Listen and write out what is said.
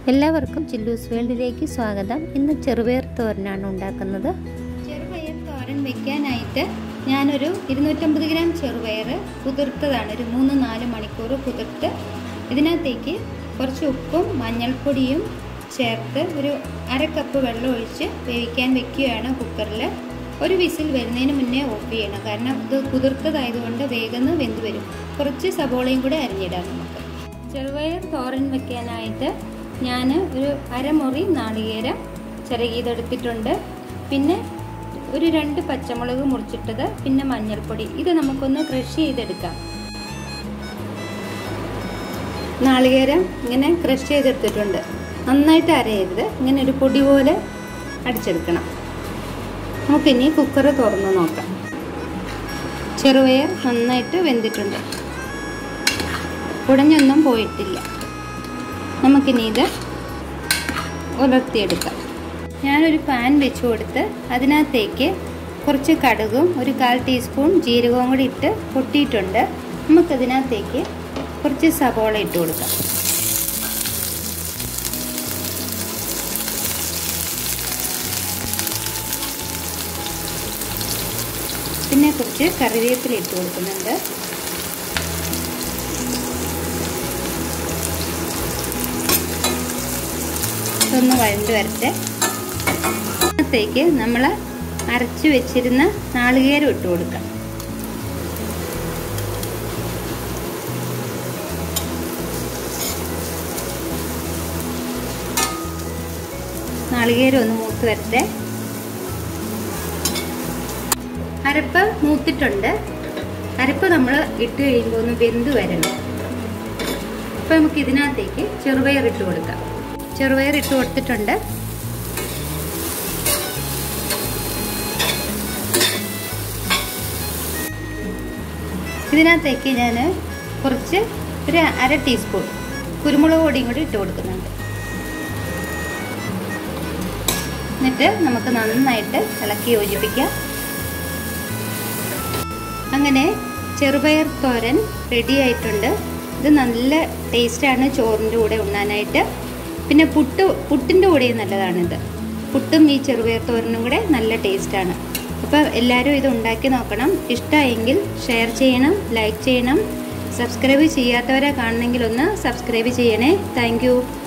എല്ലാവർക്കും ചില്ലൂസ് വേൾഡിലേക്ക് സ്വാഗതം ഇന്ന് ചെറുപയർ തോരനാണ് ഉണ്ടാക്കുന്നത് ചെറുപയർ തോരൻ വെക്കാനായിട്ട് ഞാനൊരു ഇരുന്നൂറ്റമ്പത് ഗ്രാം ചെറുപയർ കുതിർത്തതാണ് ഒരു മൂന്ന് നാല് മണിക്കൂർ കുതിർത്ത് ഇതിനകത്തേക്ക് കുറച്ച് ഉപ്പും മഞ്ഞൾപ്പൊടിയും ചേർത്ത് ഒരു അര കപ്പ് വെള്ളം ഒഴിച്ച് വേവിക്കാൻ വെക്കുകയാണ് കുക്കറിൽ ഒരു വിസിൽ വരുന്നതിന് മുന്നേ ഓഫ് ചെയ്യണം കാരണം ഇത് കുതിർത്തതായതുകൊണ്ട് വേഗം വെന്ത് വരും കുറച്ച് സബോളയും കൂടെ അരിഞ്ഞിടാം നമുക്ക് ചെറുപയർ തോരൻ വെക്കാനായിട്ട് ഞാൻ ഒരു അരമുറി നാളികേരം ചിറകിയതെടുത്തിട്ടുണ്ട് പിന്നെ ഒരു രണ്ട് പച്ചമുളക് മുറിച്ചിട്ടത് പിന്നെ മഞ്ഞൾപ്പൊടി ഇത് നമുക്കൊന്ന് ക്രഷ് ചെയ്തെടുക്കാം നാളികേരം ഇങ്ങനെ ക്രഷ് ചെയ്തെടുത്തിട്ടുണ്ട് നന്നായിട്ട് അരയരുത് ഇങ്ങനെ ഒരു പൊടി പോലെ അടിച്ചെടുക്കണം നമുക്കിനി കുക്കർ തുറന്ന് നോക്കാം ചെറുപയർ നന്നായിട്ട് വെന്തിട്ടുണ്ട് ഉടഞ്ഞൊന്നും പോയിട്ടില്ല നമുക്കിനി ഇത് ഉലർത്തിയെടുക്കാം ഞാനൊരു പാൻ വെച്ച് കൊടുത്ത് അതിനകത്തേക്ക് കുറച്ച് കടുകും ഒരു കാൽ ടീസ്പൂൺ ജീരകവും കൂടി ഇട്ട് പൊട്ടിയിട്ടുണ്ട് നമുക്കതിനകത്തേക്ക് കുറച്ച് സബോള ഇട്ട് കൊടുക്കാം പിന്നെ കുറച്ച് കറിവേപ്പില ഇട്ട് കൊടുക്കുന്നുണ്ട് ഇതൊന്ന് വഴണ്ട് വരട്ടെ അതിനകത്തേക്ക് നമ്മൾ അരച്ചു വെച്ചിരുന്ന നാളികേരം ഇട്ട് കൊടുക്കാം നാളികേരം ഒന്ന് മൂത്ത് വരട്ടെ അരപ്പ് മൂത്തിട്ടുണ്ട് അരപ്പ് നമ്മൾ ഇട്ട് കഴിയുമ്പോൾ ഒന്ന് വെന്ത് വരണം അപ്പോൾ നമുക്ക് ഇതിനകത്തേക്ക് ചെറുപയർ ഇട്ട് കൊടുക്കാം ചെറുപയർ ഇട്ട് കൊടുത്തിട്ടുണ്ട് ഇതിനകത്തേക്ക് ഞാൻ കുറച്ച് ഒരു അര ടീസ്പൂൺ കുരുമുളക് പൊടിയും കൂടി ഇട്ട് കൊടുക്കുന്നുണ്ട് എന്നിട്ട് നമുക്ക് നന്നായിട്ട് ഇളക്കി യോജിപ്പിക്കാം അങ്ങനെ ചെറുപയർ തോരൻ റെഡി ആയിട്ടുണ്ട് ഇത് നല്ല ടേസ്റ്റാണ് ചോറിൻ്റെ കൂടെ ഉണ്ണാനായിട്ട് പിന്നെ പുട്ട് പുട്ടിൻ്റെ കൂടെയും നല്ലതാണിത് പുട്ടും ഈ ചെറുപയർ തോരനും കൂടെ നല്ല ടേസ്റ്റാണ് അപ്പോൾ എല്ലാവരും ഇത് ഉണ്ടാക്കി നോക്കണം ഇഷ്ടമായെങ്കിൽ ഷെയർ ചെയ്യണം ലൈക്ക് ചെയ്യണം സബ്സ്ക്രൈബ് ചെയ്യാത്തവരെ കാണണമെങ്കിൽ ഒന്ന് സബ്സ്ക്രൈബ് ചെയ്യണേ താങ്ക്